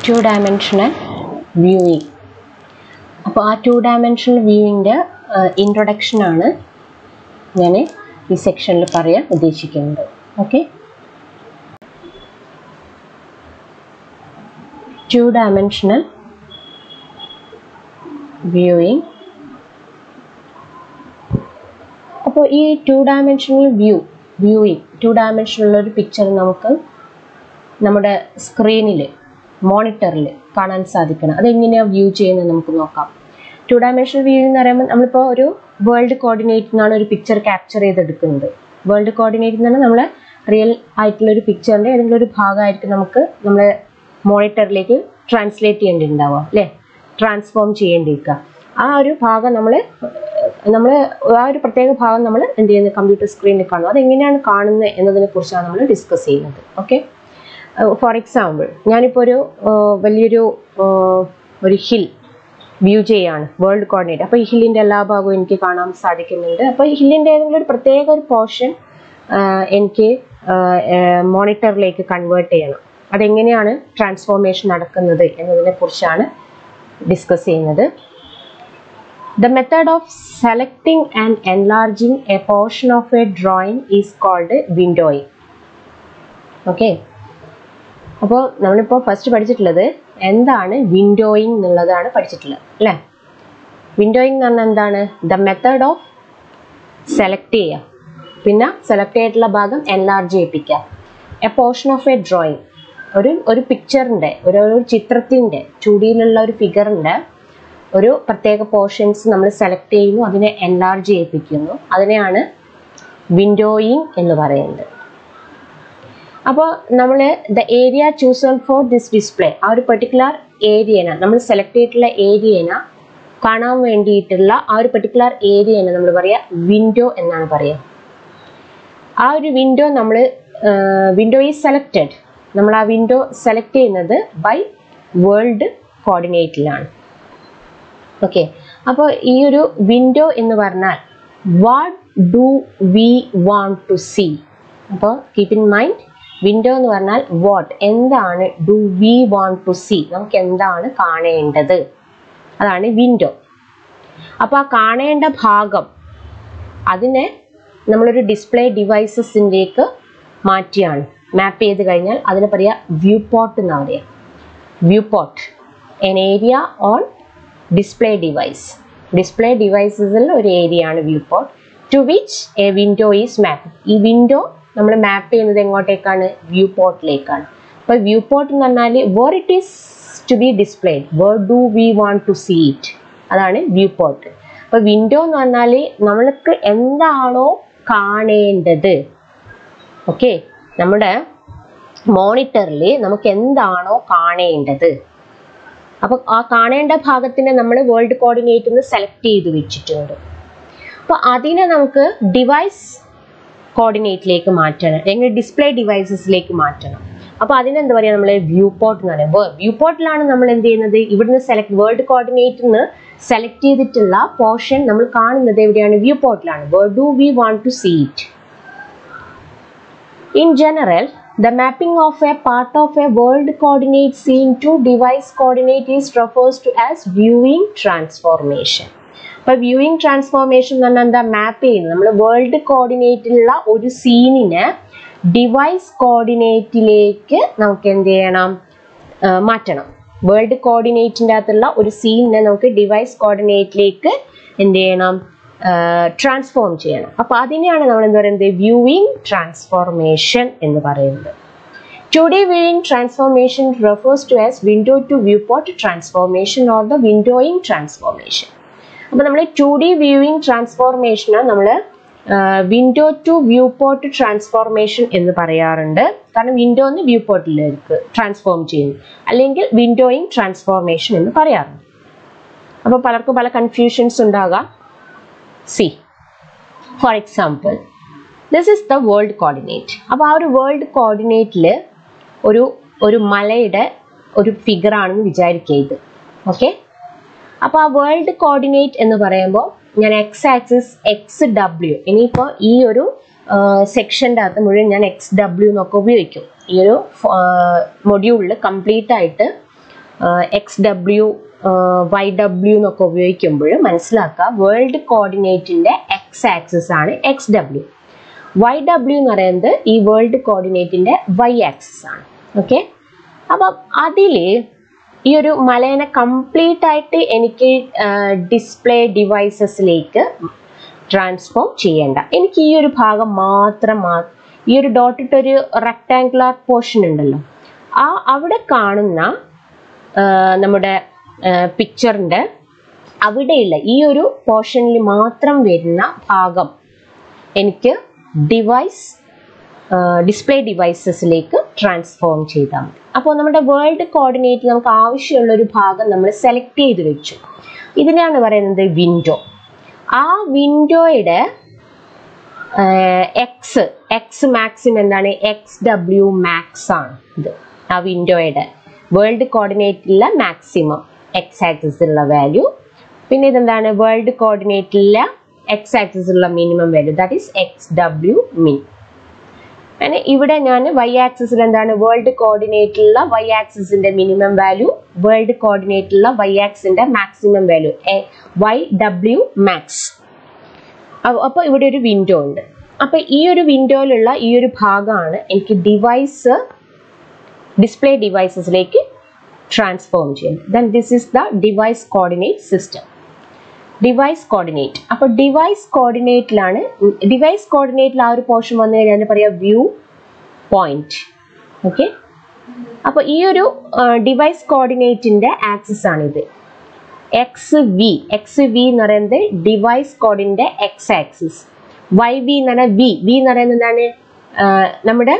Two dimensional viewing അപ്പോൾ ആ two dimensional വ്യൂയിങ്ങിൻ്റെ ഇൻട്രൊഡക്ഷനാണ് ഞാൻ ഈ സെക്ഷനിൽ പറയാൻ ഉദ്ദേശിക്കുന്നത് ഓക്കെ ടു ഡയമെൻഷണൽ വ്യൂയിങ് അപ്പോൾ ഈ two dimensional view viewing two ഡയമെൻഷനുള്ള ഒരു പിക്ചർ നമുക്ക് നമ്മുടെ സ്ക്രീനിൽ മോണിറ്ററിൽ കാണാൻ സാധിക്കണം അതെങ്ങനെയാണ് വ്യൂ ചെയ്യുന്നത് നമുക്ക് നോക്കാം ടു ഡയമെൻഷണൽ വ്യൂ എന്ന് പറയുമ്പോൾ നമ്മളിപ്പോൾ ഒരു വേൾഡ് കോർഡിനേറ്റ് നിന്നാണ് ഒരു പിക്ചർ ക്യാപ്ചർ ചെയ്തെടുക്കുന്നത് വേൾഡ് കോർഡിനേറ്റ് എന്ന് പറഞ്ഞാൽ നമ്മളെ റിയൽ ആയിട്ടുള്ള ഒരു പിക്ചറിൻ്റെ ഏതെങ്കിലും ഒരു ഭാഗമായിരിക്കും നമുക്ക് നമ്മളെ മോണിറ്ററിലേക്ക് ട്രാൻസ്ലേറ്റ് ചെയ്യേണ്ടിയിട്ടുണ്ടാവുക അല്ലേ ട്രാൻസ്ഫോം ചെയ്യേണ്ടിയിരിക്കുക ആ ഒരു ഭാഗം നമ്മൾ നമ്മൾ ആ ഒരു പ്രത്യേക ഭാഗം നമ്മൾ എന്ത് ചെയ്യുന്നത് കമ്പ്യൂട്ടർ സ്ക്രീനിൽ കാണും അതെങ്ങനെയാണ് കാണുന്നത് എന്നതിനെ കുറിച്ചാണ് നമ്മൾ ഡിസ്കസ് ചെയ്യുന്നത് ഓക്കെ ഫോർ എക്സാമ്പിൾ ഞാനിപ്പോൾ ഒരു വലിയൊരു ഒരു ഹിൽ വ്യൂ ചെയ്യാണ് വേൾഡ് കോർഡിനേറ്റ് അപ്പോൾ ഈ ഹില്ലിൻ്റെ എല്ലാ ഭാഗവും എനിക്ക് കാണാൻ സാധിക്കുന്നുണ്ട് അപ്പോൾ ഈ ഹില്ലിൻ്റെ ഏതെങ്കിലും ഒരു പ്രത്യേക ഒരു പോർഷൻ എനിക്ക് മോണിറ്ററിലേക്ക് കൺവേർട്ട് ചെയ്യണം അതെങ്ങനെയാണ് ട്രാൻസ്ഫോർമേഷൻ നടക്കുന്നത് എന്നതിനെ കുറിച്ചാണ് ഡിസ്കസ് ചെയ്യുന്നത് The method of selecting and enlarging a portion of a drawing is called windowing. Okay അപ്പോൾ നമ്മളിപ്പോൾ ഫസ്റ്റ് പഠിച്ചിട്ടുള്ളത് എന്താണ് വിൻഡോയിങ് എന്നുള്ളതാണ് പഠിച്ചിട്ടുള്ളത് അല്ലേ വിൻഡോയിങ് എന്ന് പറഞ്ഞാൽ എന്താണ് ദ മെത്തേഡ് ഓഫ് സെലക്ട് ചെയ്യുക പിന്നെ സെലക്ട് ചെയ്തിട്ടുള്ള ഭാഗം എൻലാർജ് ചെയ്യിപ്പിക്കുക a portion of a drawing ഒരു ഒരു പിക്ചറിൻ്റെ ഒരു ഒരു ചിത്രത്തിൻ്റെ ചുടിയിലുള്ള ഒരു ഫിഗറിൻ്റെ ഒരു പ്രത്യേക പോർഷൻസ് നമ്മൾ സെലക്ട് ചെയ്യുന്നു അതിനെ എൻലാർജ് ചെയ്യിപ്പിക്കുന്നു അതിനെയാണ് വിൻഡോയിങ് എന്ന് പറയുന്നത് അപ്പോൾ നമ്മൾ the area chosen for this display ആ ഒരു പെർട്ടിക്കുലർ ഏരിയനെ നമ്മൾ സെലക്ട് ചെയ്തിട്ടുള്ള ഏരിയനെ കാണാൻ വേണ്ടിയിട്ടുള്ള ആ ഒരു പെർട്ടിക്കുലർ ഏരിയനെ നമ്മൾ പറയുക വിൻഡോ എന്നാണ് പറയുക ആ ഒരു വിൻഡോ നമ്മൾ വിൻഡോ ഈസ് സെലക്റ്റഡ് നമ്മൾ ആ വിൻഡോ സെലക്ട് ചെയ്യുന്നത് ബൈ വേൾഡ് കോർഡിനേറ്റിലാണ് ഓക്കെ അപ്പോൾ ഈ ഒരു വിൻഡോ എന്ന് പറഞ്ഞാൽ what do we want to see അപ്പോൾ കീപ്പ് ഇൻ മൈൻഡ് വിൻഡോ എന്ന് പറഞ്ഞാൽ വാട്ട് എന്താണ് do we want to see നമുക്ക് എന്താണ് കാണേണ്ടത് അതാണ് വിൻഡോ അപ്പോൾ ആ കാണേണ്ട ഭാഗം അതിനെ നമ്മളൊരു ഡിസ്പ്ലേ ഡിവൈസസിൻ്റെക്ക് മാറ്റിയാണ് മാപ്പ് ചെയ്ത് കഴിഞ്ഞാൽ അതിനെ പറയുക വ്യൂ പോർട്ട് എന്നാണ് പറയുക viewport an area on display device display ഡിവൈസസിൽ ഒരു ഏരിയ ആണ് viewport to which a window is map ഈ വിൻഡോ നമ്മൾ മാപ്പ് ചെയ്യുന്നത് എങ്ങോട്ടേക്കാണ് വ്യൂ പോർട്ടിലേക്കാണ് അപ്പോൾ വ്യൂ പോർട്ട് എന്ന് പറഞ്ഞാൽ where it is to be displayed where do we want to see it അതാണ് വ്യൂ പോർട്ട് അപ്പോൾ വിൻഡോ എന്ന് പറഞ്ഞാൽ നമ്മൾക്ക് എന്താണോ കാണേണ്ടത് ഓക്കെ നമ്മുടെ മോണിറ്ററിൽ നമുക്ക് എന്താണോ കാണേണ്ടത് അപ്പോൾ ആ കാണേണ്ട ഭാഗത്തിനെ നമ്മൾ വേൾഡ് കോർഡിനേറ്റ് നിന്ന് സെലക്ട് ചെയ്ത് വെച്ചിട്ടുണ്ട് അപ്പോൾ അതിനെ നമുക്ക് ഡിവൈസ് കോർഡിനേറ്റിലേക്ക് മാറ്റണം അല്ലെങ്കിൽ ഡിസ്പ്ലേ ഡിവൈസസിലേക്ക് മാറ്റണം അപ്പോൾ അതിനെന്താ പറയുക നമ്മൾ വ്യൂ പോർട്ട് എന്ന് പറയുമ്പോൾ വ്യൂ പോർട്ടിലാണ് നമ്മൾ എന്ത് ചെയ്യുന്നത് ഇവിടുന്ന് സെലക്ട് വേൾഡ് കോർഡിനേറ്റിൽ നിന്ന് സെലക്ട് ചെയ്തിട്ടുള്ള പോർഷൻ നമ്മൾ കാണുന്നത് എവിടെയാണ് വ്യൂ പോർട്ടിലാണ് where do we want to see it in general The mapping of a part of a world coordinate seen to device coordinate is refers to as viewing transformation. അപ്പോൾ viewing transformation എന്ന് പറഞ്ഞാൽ എന്താ മാപ്പ് ചെയ്യുന്നത് നമ്മൾ വേൾഡ് കോർഡിനേറ്റിലുള്ള ഒരു സീനിനെ device കോർഡിനേറ്റിലേക്ക് നമുക്ക് എന്ത് ചെയ്യണം മാറ്റണം വേൾഡ് കോർഡിനേറ്റിൻ്റെ അകത്തുള്ള ഒരു സീനിനെ നമുക്ക് ഡിവൈസ് കോർഡിനേറ്റിലേക്ക് എന്ത് ചെയ്യണം ട്രാൻസ്ഫോം ചെയ്യണം അപ്പോൾ അതിനെയാണ് നമ്മൾ എന്താ പറയുന്നത് വ്യൂയിങ് ട്രാൻസ്ഫോർമേഷൻ എന്ന് പറയുന്നത് two D viewing transformation refers to as window to viewport transformation or the windowing transformation അപ്പോൾ നമ്മൾ ടു ഡി വ്യൂയിങ് ട്രാൻസ്ഫോർമേഷന് നമ്മൾ window to viewport transformation എന്ന് പറയാറുണ്ട് കാരണം വിൻഡോ എന്ന് വ്യൂ പോർട്ടിലേക്ക് ട്രാൻസ്ഫോം ചെയ്യുന്നു അല്ലെങ്കിൽ വിൻഡോയിങ് ട്രാൻസ്ഫോർമേഷൻ എന്ന് പറയാറുണ്ട് അപ്പോൾ പലർക്കും പല കൺഫ്യൂഷൻസ് ഉണ്ടാകാം see for example this is the world coordinate അപ്പോൾ ആ ഒരു വേൾഡ് കോർഡിനേറ്റിൽ ഒരു ഒരു മലയുടെ ഒരു ഫിഗർ ആണെന്ന് വിചാരിക്കുക ഇത് ഓക്കെ അപ്പോൾ ആ വേൾഡ് കോർഡിനേറ്റ് എന്ന് പറയുമ്പോൾ ഞാൻ എക്സ് ആക്സിസ് എക്സ് ഡബ്ല്യു ഇനിയിപ്പോൾ ഈ ഒരു സെക്ഷൻ്റെ അകത്ത് മുഴുവൻ ഞാൻ എക്സ് ഡബ്ല്യു എന്നൊക്കെ ഉപയോഗിക്കും ഈ ഒരു മൊഡ്യൂളിൽ കംപ്ലീറ്റ് ആയിട്ട് എക്സ് ഡബ്ല്യു വൈ ഡബ്ല്യു എന്നൊക്കെ ഉപയോഗിക്കുമ്പോൾ മനസ്സിലാക്കുക വേൾഡ് കോർഡിനേറ്റിന്റെ എക്സ് ആക്സിസ് ആണ് എക്സ് ഡബ്ല്യു വൈ ഡബ്ല്യു എന്ന് പറയുന്നത് ഈ വേൾഡ് കോർഡിനേറ്റിന്റെ വൈ ആക്സിസ് ആണ് ഓക്കെ അപ്പം അതിൽ ഈ ഒരു മലേനെ കംപ്ലീറ്റ് ആയിട്ട് എനിക്ക് ഡിസ്പ്ലേ ഡിവൈസസിലേക്ക് ട്രാൻസ്ഫോം ചെയ്യേണ്ട എനിക്ക് ഈ ഒരു ഭാഗം മാത്രം മാ- ഈ ഒരു ഡോട്ടിട്ടൊരു റെക്ടാങ്കുലർ പോർഷൻ ഉണ്ടല്ലോ ആ അവിടെ കാണുന്ന ആ, നമ്മുടെ പിക്ചറിൻ്റെ അവിടെയുള്ള ഈ ഒരു പോർഷനിൽ മാത്രം വരുന്ന ഭാഗം എനിക്ക് ഡിവൈസ് ഡിസ്പ്ലേ ഡിവൈസസിലേക്ക് ട്രാൻസ്ഫോം ചെയ്താൽ മതി അപ്പോൾ നമ്മുടെ വേൾഡ് കോർഡിനേറ്റ് നമുക്ക് ആവശ്യമുള്ള ഒരു ഭാഗം നമ്മൾ സെലക്ട് ചെയ്ത് വെച്ചു ഇതിനാണ് പറയുന്നത് വിൻഡോ ആ വിൻഡോയുടെ എക്സ് എക്സ് മാക്സിം എന്താണ് എക്സ് ഡബ്ല്യു മാക്സ് ആണ് ഇത് ആ വിൻഡോയുടെ വേൾഡ് കോർഡിനേറ്റിലെ മാക്സിമം എക്സ് ആക്സിസുള്ള വാല്യൂ പിന്നെ ഇതെന്താണ് വേൾഡ് കോർഡിനേറ്റിലെ എക്സ് ആക്സിസുള്ള minimum value that is X W min അങ്ങനെ ഇവിടെ ഞാൻ വൈ ആക്സിസിൽ എന്താണ് വേൾഡ് കോർഡിനേറ്റിലുള്ള വൈ ആക്സിസിന്റെ മിനിമം വാല്യൂ വേൾഡ് കോർഡിനേറ്റിലുള്ള വൈ ആക്സിന്റെ maximum value Y W max അപ്പോൾ ഇവിടെ ഒരു വിൻഡോ ഉണ്ട് അപ്പോൾ ഈ ഒരു വിൻഡോയിലുള്ള ഈ ഒരു ഭാഗമാണ് എനിക്ക് ഡിവൈസ് ഡിസ്പ്ലേ ഡിവൈസസിലേക്ക് ട്രാൻസ്ഫോം ചെയ്യുന്നത് then this is the device coordinate system device coordinate അപ്പോൾ ഡിവൈസ് കോർഡിനേറ്റിലാണ് ഡിവൈസ് കോർഡിനേറ്റിൽ ആ ഒരു പോർഷൻ വന്നു കഴിഞ്ഞാൽ പറയാം വ്യൂ പോയിന്റ് ഓക്കെ അപ്പോൾ ഈ ഒരു ഡിവൈസ് കോർഡിനേറ്റിന്റെ ആക്സിസ് ആണിത് എക്സ് വി എക്സ് വി എന്ന് പറയുന്നത് ഡിവൈസ് കോഡിന്റെ എക്സ് ആക്സിസ് വൈ വി എന്ന് പറഞ്ഞാൽ വി വി എന്ന് പറയുന്നത് എന്താണ് ആ, നമ്മുടെ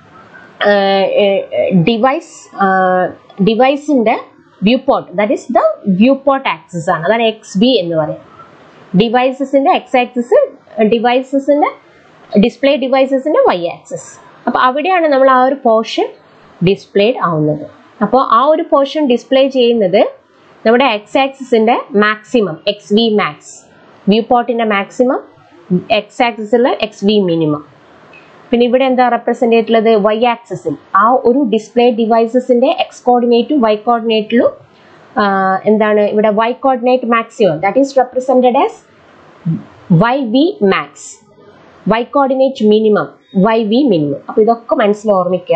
ഡിവൈസ് ഡിവൈസിന്റെ viewport that is the viewport axis ആണ് അതാണ് എക്സ് ബി എന്ന് പറയും ഡിവൈസസിന്റെ എക്സ് ആക്സിസ് ഡിവൈസസിന്റെ ഡിസ്പ്ലേ ഡിവൈസസിന്റെ വൈ ആക്സിസ് അപ്പോൾ അവിടെയാണ് നമ്മൾ ആ ഒരു പോർഷൻ ഡിസ്പ്ലേഡ് ആവുന്നത് അപ്പോൾ ആ ഒരു പോർഷൻ ഡിസ്പ്ലേ ചെയ്യുന്നത് നമ്മുടെ എക്സ് ആക്സിസിന്റെ maximum X V max view പോർട്ടിന്റെ മാക്സിമം എക്സ് ആക്സിസിലെ എക്സ് വി മിനിമം പിന്നെ ഇവിടെ എന്താ റെപ്രസെന്റ് ചെയ്തിട്ടുള്ളത് വൈ ആക്സിസിൽ ആ ഒരു ഡിസ്പ്ലേ ഡിവൈസസിന്റെ എക്സ് കോർഡിനേറ്റും വൈ കോർഡിനേറ്റിലും എന്താണ് ഇവിടെ Y coordinate maximum that is represented as Y V max Y coordinate minimum Y V minimum അപ്പൊ ഇതൊക്കെ മനസ്സിൽ ഓർമ്മിക്കുക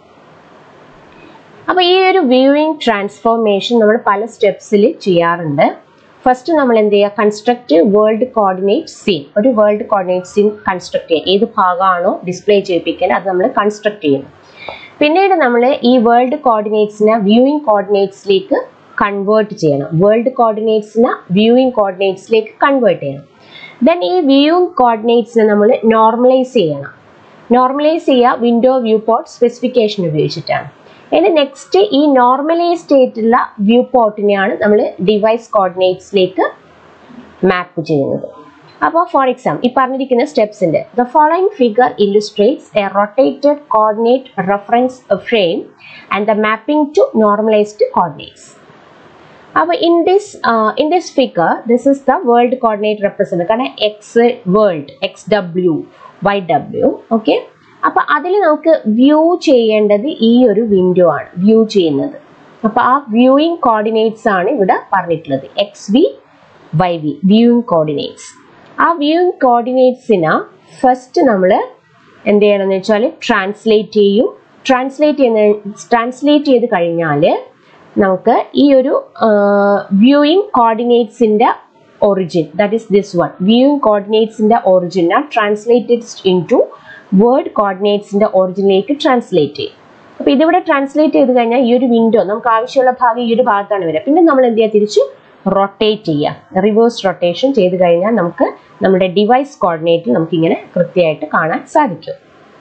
അപ്പൊ ഈ ഒരു വ്യൂയിങ് ട്രാൻസ്ഫോർമേഷൻ നമ്മൾ പല സ്റ്റെപ്സിൽ ചെയ്യാറുണ്ട് ഫസ്റ്റ് നമ്മൾ എന്ത് ചെയ്യുക കൺസ്ട്രക്റ്റ് വേൾഡ് കോർഡിനേറ്റ് സീൻ ഒരു വേൾഡ് കോർഡിനേറ്റ് സീൻ കൺസ്ട്രക്ട് ചെയ്യുക ഏത് ഭാഗമാണോ ഡിസ്പ്ലേ ചെയ്യിപ്പിക്കാൻ അത് നമ്മൾ കൺസ്ട്രക്ട് ചെയ്യുന്നു പിന്നീട് നമ്മൾ ഈ വേൾഡ് കോർഡിനേറ്റ്സിനെ വ്യൂയിങ് കോർഡിനേറ്റ്സിലേക്ക് കൺവേർട്ട് ചെയ്യണം വേൾഡ് കോർഡിനേറ്റ്സിനെ വ്യൂയിങ് കോർഡിനേറ്റ്സിലേക്ക് കൺവേർട്ട് ചെയ്യണം ദെൻ ഈ വ്യൂയിങ് കോർഡിനേറ്റ്സിനെ നമ്മൾ നോർമലൈസ് ചെയ്യണം നോർമലൈസ് ചെയ്യുക വിൻഡോ വ്യൂ പോർട്ട് സ്പെസിഫിക്കേഷൻ ഉപയോഗിച്ചിട്ടാണ് ഇനി നെക്സ്റ്റ് ഈ നോർമലൈസ്ഡ് ആയിട്ടുള്ള വ്യൂ പോർട്ടിനെയാണ് നമ്മൾ ഡിവൈസ് കോർഡിനേറ്റ്സിലേക്ക് മാപ്പ് ചെയ്യുന്നത് അപ്പോൾ ഫോർ എക്സാമ്പിൾ ഈ പറഞ്ഞിരിക്കുന്ന സ്റ്റെപ്സിന്റെ the following figure illustrates a rotated coordinate reference frame and the mapping to normalised coordinates അപ്പോൾ in this in this figure this is the world coordinate represent കാരണം X world X W Y W okay അപ്പോൾ അതിൽ നമുക്ക് view ചെയ്യേണ്ടത് ഈ ഒരു window ആണ് view ചെയ്യുന്നത് അപ്പോൾ ആ വ്യൂയിങ് കോർഡിനേറ്റ്സ് ആണ് ഇവിടെ പറഞ്ഞിട്ടുള്ളത് X V Y V viewing coordinates ആ വ്യൂയിങ് കോർഡിനേറ്റ്സിന് ഫസ്റ്റ് നമ്മൾ എന്ത് ചെയ്യണമെന്ന് വെച്ചാൽ ട്രാൻസ്ലേറ്റ് ചെയ്യും ട്രാൻസ്ലേറ്റ് ചെയ്യുന്ന ട്രാൻസ്ലേറ്റ് ചെയ്ത് കഴിഞ്ഞാൽ നമുക്ക് ഈ ഒരു വ്യൂയിങ് കോർഡിനേറ്റ്സിന്റെ origin that is this one viewing കോർഡിനേറ്റ്സിന്റെ ഒറിജിനെ ട്രാൻസ്ലേറ്റഡ് ഇൻ ടു വേർഡ് കോർഡിനേറ്റ്സിന്റെ ഒറിജിനിലേക്ക് ട്രാൻസ്ലേറ്റ് ചെയ്യും അപ്പോൾ ഇതിവിടെ ട്രാൻസ്ലേറ്റ് ചെയ്ത് കഴിഞ്ഞാൽ ഈ ഒരു വിൻഡോ നമുക്ക് ആവശ്യമുള്ള ഭാഗം ഈ ഒരു ഭാഗത്താണ് വരിക പിന്നെ നമ്മൾ എന്ത് ചെയ്യുക തിരിച്ച് റൊട്ടേറ്റ് ചെയ്യുക റിവേഴ്സ് റൊട്ടേഷൻ ചെയ്ത് കഴിഞ്ഞാൽ നമുക്ക് നമ്മുടെ ഡിവൈസ് കോർഡിനേറ്റിൽ നമുക്ക് ഇങ്ങനെ കൃത്യമായിട്ട് കാണാൻ സാധിക്കും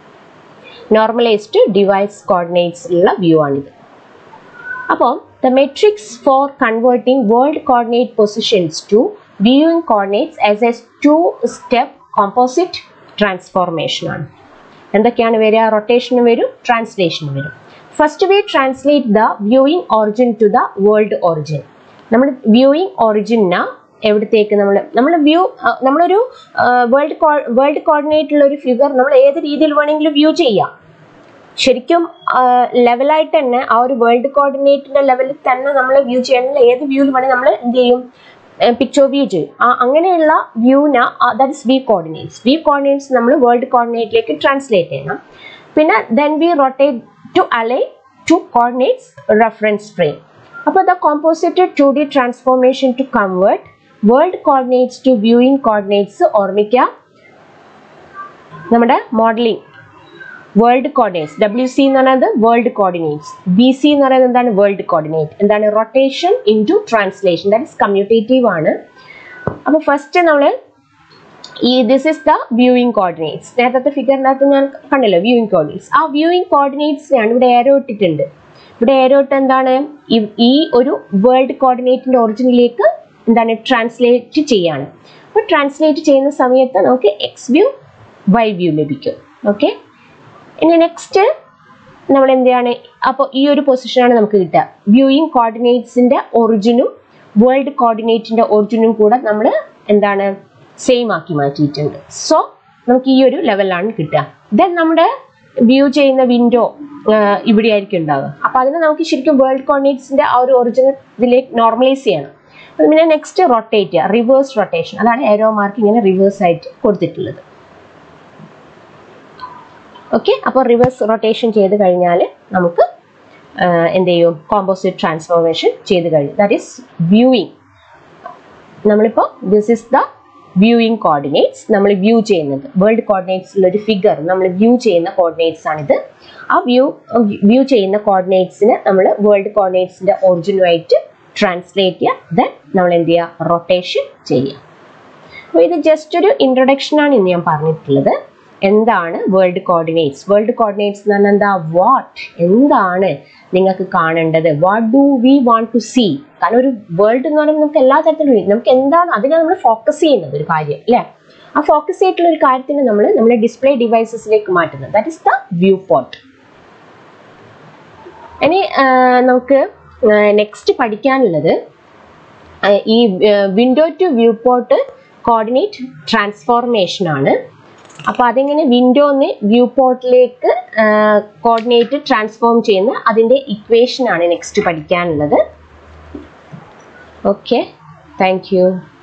നോർമലൈസ്ഡ് ഡിവൈസ് കോർഡിനേറ്റ്സിലുള്ള വ്യൂ ആണിത് അപ്പോൾ the matrix for converting world coordinate positions to viewing coordinates as a two step composite transformation ആണ് എന്തൊക്കെയാണ് വരിക റൊട്ടേഷന് വരും ട്രാൻസ്ലേഷന് വരും first we translate the viewing origin to the world origin നമ്മൾ വ്യൂയിങ് ഒറിജിന് എവിടത്തേക്ക് നമ്മൾ നമ്മൾ വ്യൂ നമ്മളൊരു വേൾഡ് വേൾഡ് കോർഡിനേറ്റുള്ള ഒരു ഫിഗർ നമ്മൾ ഏത് രീതിയിൽ വേണമെങ്കിലും വ്യൂ ചെയ്യാം ശരിക്കും ലെവലായിട്ട് തന്നെ ആ ഒരു വേൾഡ് കോർഡിനേറ്റിന്റെ ലെവലിൽ തന്നെ നമ്മൾ വ്യൂ ചെയ്യണമെങ്കിൽ ഏത് വ്യൂവിൽ വേണമെങ്കിൽ നമ്മൾ എന്ത് ചെയ്യും പിക്ചർ വ്യൂ ചെയ്യും ആ അങ്ങനെയുള്ള വ്യൂന that is V coordinates V coordinates നമ്മൾ വേൾഡ് കോർഡിനേറ്റിലേക്ക് ട്രാൻസ്ലേറ്റ് ചെയ്യണം പിന്നെ ദെൻ വി റൊട്ടേറ്റ് ടു അലൈ ടു കോർഡിനേറ്റ്സ് റെഫറൻസ് ഫ്രെയിം അപ്പോൾ the composited two D transformation to convert world coordinates to viewing coordinates ഓർമ്മിക്കാം നമ്മുടെ modelling world coordinates W C എന്ന് പറയുന്നത് വേൾഡ് കോർഡിനേറ്റ്സ് ബി സി എന്ന് പറയുന്നത് എന്താണ് വേൾഡ് കോർഡിനേറ്റ് എന്താണ് rotation into translation that is commutative ആണ് അപ്പോൾ ഫസ്റ്റ് നമ്മൾ ഈ this is the viewing coordinates നേരത്തെ ഫിഗറിനകത്ത് ഞാൻ കണ്ടല്ലോ വ്യൂയിങ് കോർഡിനേറ്റ്സ് ആ വ്യൂയിങ് കോർഡിനേറ്റ്സിനാണ് ഇവിടെ ഏരോ ഇട്ടിട്ടുണ്ട് ഇവിടെ ഏരോ ഇട്ട് എന്താണ് ഈ- ഈ ഒരു വേൾഡ് കോർഡിനേറ്റിന്റെ ഒറിജിനിലേക്ക് എന്താണ് ട്രാൻസ്ലേറ്റ് ചെയ്യാണ് അപ്പോൾ ട്രാൻസ്ലേറ്റ് ചെയ്യുന്ന സമയത്ത് നമുക്ക് എക്സ് വ്യൂ വൈ വ്യൂ ലഭിക്കും ഓക്കെ ഇനി നെക്സ്റ്റ് നമ്മൾ എന്താണ് അപ്പോൾ ഈ ഒരു പൊസിഷനാണ് നമുക്ക് കിട്ടുക വ്യൂയിങ് കോർഡിനേറ്റ്സിന്റെ ഒറിജിനും വേൾഡ് കോർഡിനേറ്റിന്റെ ഒറിജിനും കൂടെ നമ്മൾ എന്താണ് സെയിം ആക്കി മാറ്റിയിട്ടുണ്ട് സോ നമുക്ക് ഈ ഒരു ലെവലിലാണ് കിട്ടുക ദെൻ നമ്മുടെ വ്യൂ ചെയ്യുന്ന വിൻഡോ ഇവിടെ ആയിരിക്കും ഉണ്ടാവുക അപ്പോൾ അതിന് നമുക്ക് ശരിക്കും വേൾഡ് കോർഡിനേറ്റ്സിന്റെ ആ ഒരു ഒറിജിനൽ ഇതിലേക്ക് നോർമലൈസ് ചെയ്യണം അത് പിന്നെ നെക്സ്റ്റ് റൊട്ടേറ്റ് ചെയ്യുക റിവേഴ്സ് റൊട്ടേഷൻ അതാണ് ഏരോ മാർക്ക് ഇങ്ങനെ റിവേഴ്സ് ആയിട്ട് കൊടുത്തിട്ടുള്ളത് ഓക്കെ അപ്പോൾ റിവേഴ്സ് റൊട്ടേഷൻ ചെയ്ത് കഴിഞ്ഞാൽ നമുക്ക് ആഹ്, എന്ത് ചെയ്യും കോമ്പോസിറ്റ് ട്രാൻസ്ഫോർമേഷൻ ചെയ്ത് കഴിയും ദാറ്റ് ഈസ് വ്യൂയിങ് നമ്മളിപ്പോൾ this is the viewing coordinates നമ്മൾ വ്യൂ ചെയ്യുന്നത് വേൾഡ് കോർഡിനേറ്റ്സിൽ ഒരു ഫിഗർ നമ്മൾ വ്യൂ ചെയ്യുന്ന കോർഡിനേറ്റ്സ് ആണിത് ആ വ്യൂ വ്യൂ ചെയ്യുന്ന കോർഡിനേറ്റ്സിന് നമ്മൾ വേൾഡ് കോർഡിനേറ്റ്സിന്റെ ഒറിജിനുമായിട്ട് ട്രാൻസ്ലേറ്റ് ചെയ്യുക ദെൻ നമ്മൾ എന്ത് ചെയ്യുക റൊട്ടേഷൻ ചെയ്യുക അപ്പോൾ ഇത് ജസ്റ്റ് ഒരു ഇൻട്രൊഡക്ഷൻ ആണ് ഇന്ന് ഞാൻ പറഞ്ഞിട്ടുള്ളത് എന്താണ് വേൾഡ് കോർഡിനേറ്റ്സ് വേൾഡ് കോർഡിനേറ്റ്സ് എന്ന് പറഞ്ഞാൽ എന്താ വാട്ട് എന്താണ് നിങ്ങൾക്ക് കാണേണ്ടത് what do we want to see കാരണം ഒരു വേൾഡ് എന്ന് പറയുമ്പോൾ നമുക്ക് എല്ലാ തരത്തിലും നമുക്ക് എന്താണ് അതിനാണ് നമ്മൾ ഫോക്കസ് ചെയ്യുന്നത് ഒരു കാര്യം അല്ലേ ആ ഫോക്കസ് ചെയ്തിട്ടുള്ള ഒരു കാര്യത്തിന് നമ്മൾ നമ്മുടെ ഡിസ്പ്ലേ ഡിവൈസസിലേക്ക് മാറ്റുന്നത് that is the viewport ഇനി ആ, നമുക്ക് നെക്സ്റ്റ് പഠിക്കാനുള്ളത് ആ, ഈ window to viewport coordinate transformation ആണ് അപ്പോൾ അതിങ്ങനെ വിൻഡോന്ന് വ്യൂ പോർട്ടിലേക്ക് കോർഡിനേറ്റ് ട്രാൻസ്ഫോം ചെയ്യുന്ന അതിൻ്റെ ഇക്വേഷൻ ആണ് നെക്സ്റ്റ് പഠിക്കാനുള്ളത് ഓക്കെ താങ്ക് യു